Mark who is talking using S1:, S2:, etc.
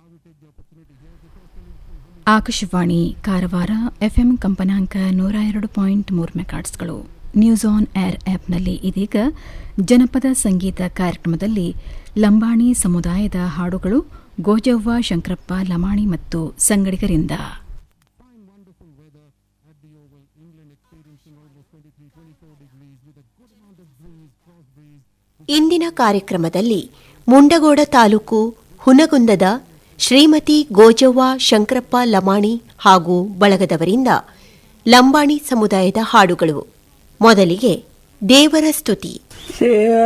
S1: Akashvani Karwar FM ಕಂಪನಾಂಕ ನೂರ ಎರಡು ಪಾಯಿಂಟ್ ಮೂರು ಮೆಗಾಟ್ಸ್ಗಳು ನ್ಯೂಸ್ ಆನ್ ಏರ್ ಆಪ್ನಲ್ಲಿ ಇದೀಗ ಜನಪದ ಸಂಗೀತ ಕಾರ್ಯಕ್ರಮದಲ್ಲಿ ಲಂಬಾಣಿ ಸಮುದಾಯದ ಹಾಡುಗಳು ಗೋಜವ್ವ ಶಂಕರಪ್ಪ ಲಮಾಣಿ ಮತ್ತು ಸಂಗಡಿಗರಿಂದ
S2: ಇಂದಿನ ಕಾರ್ಯಕ್ರಮದಲ್ಲಿ ಮುಂಡಗೋಡ ತಾಲೂಕು ಹುನಗುಂದದ ಶ್ರೀಮತಿ ಗೋಜವ್ವ ಶಂಕರಪ್ಪ ಲಮಾಣಿ ಹಾಗೂ ಬಳಗದವರಿಂದ ಲಂಬಾಣಿ ಸಮುದಾಯದ ಹಾಡುಗಳು ಮೊದಲಿಗೆ ದೇವರ ಸ್ತುತಿ
S3: ಶಿವ